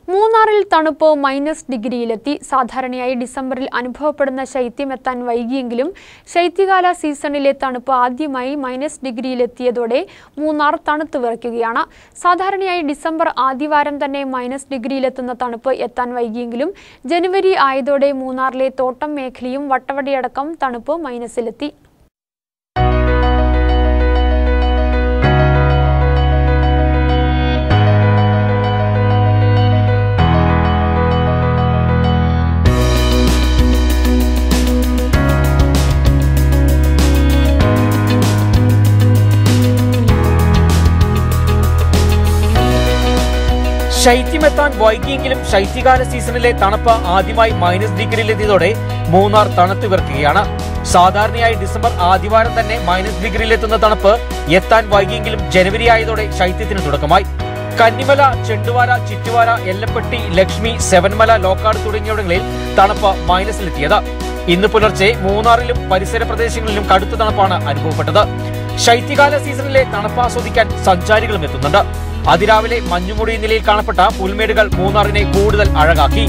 മൂന്നാറിൽ തണുപ്പ് മൈനസ് ഡിഗ്രിയിലെത്തി സാധാരണയായി ഡിസംബറിൽ അനുഭവപ്പെടുന്ന ശൈത്യമെത്താൻ വൈകിയെങ്കിലും ശൈത്യകാല സീസണിലെ തണുപ്പ് ആദ്യമായി മൈനസ് ഡിഗ്രിയിലെത്തിയതോടെ മൂന്നാർ തണുത്തു വിറയ്ക്കുകയാണ് സാധാരണയായി ഡിസംബർ ആദ്യവാരം തന്നെ മൈനസ് ഡിഗ്രിയിലെത്തുന്ന തണുപ്പ് എത്താൻ വൈകിയെങ്കിലും ജനുവരി ആയതോടെ മൂന്നാറിലെ തോട്ടം മേഖലയും വട്ടവടിയടക്കം തണുപ്പ് മൈനസിലെത്തി ശൈത്യമെത്താൻ വൈകിയെങ്കിലും ശൈത്യകാല സീസണിലെ തണുപ്പ് ആദ്യമായി മൈനസ് ഡിഗ്രിയിലെത്തിയതോടെ മൂന്നാർ തണുത്തു വിറക്കുകയാണ് സാധാരണയായി ഡിസംബർ ആദ്യവാരം തന്നെ മൈനസ് ഡിഗ്രിയിലെത്തുന്ന തണുപ്പ് എത്താൻ വൈകിയെങ്കിലും ജനുവരി ആയതോടെ ശൈത്യത്തിന് തുടക്കമായി കന്നിമല ചെണ്ടുവാര ചിറ്റുവാര എല്ലപ്പെട്ടി ലക്ഷ്മി സെവൻമല ലോക്കാട് തുടങ്ങിയവിടങ്ങളിൽ തണുപ്പ് മൈനസിലെത്തിയത് ഇന്ന് പുലർച്ചെ മൂന്നാറിലും പരിസര പ്രദേശങ്ങളിലും കടുത്ത തണുപ്പാണ് അനുഭവപ്പെട്ടത് ശൈത്യകാല സീസണിലെ തണുപ്പ് ആസ്വദിക്കാൻ സഞ്ചാരികളും എത്തുന്നുണ്ട് അതിരാവിലെ മഞ്ഞുമുടി നിലയിൽ കാണപ്പെട്ട പുൽമേടുകൾ മൂന്നാറിനെ കൂടുതൽ അഴകാക്കി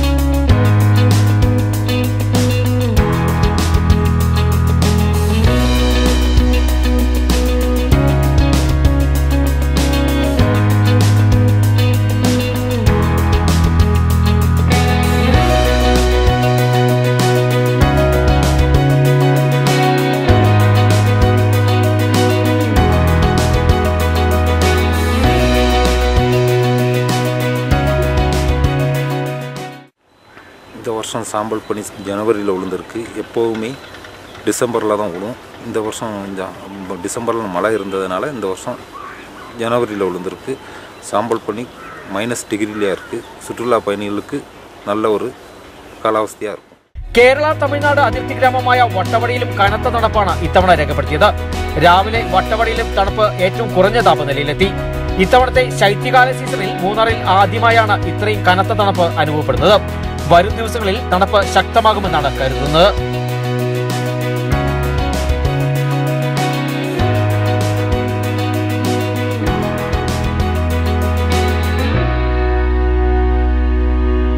இந்த வருஷம் சாம்பல் பனி ஜனவரியில் விழுந்திருக்கு எப்போவுமே டிசம்பரில் தான் விழும் இந்த வருஷம் கொஞ்சம் டிசம்பரில் மழை இருந்ததுனால இந்த வருஷம் ஜனவரியில் விழுந்திருக்கு சாம்பல் பனி மைனஸ் டிகிரிலே இருக்குது சுற்றுலா பயணிகளுக்கு நல்ல ஒரு കാലാവസ്ഥയാണ് இருக்கும் കേരള തമിഴ്നാട് അതിർത്തി ഗ്രാമമായ വട്ടവടിയിലും കനത്ത തണുപ്പാണ് ഇത്തവണ രേഖപ്പെടുത്തിയത് രാവിലെ വട്ടവടിയിലും തണുപ്പ് ഏറ്റവും കുറഞ്ഞ താപനിലയിലെത്തി ഇത്തവണത്തെ ശൈത്യകാല സീസണിൽ മൂന്നാറിൽ ആദ്യമായാണ് ഇത്രയും കനത്ത തണുപ്പ് അനുഭവപ്പെടുന്നത് വരും ദിവസങ്ങളിൽ തണുപ്പ് ശക്തമാകുമെന്നാണ് കരുതുന്നത്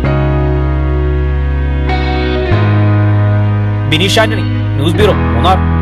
Bineesh Antony news bureau Munnar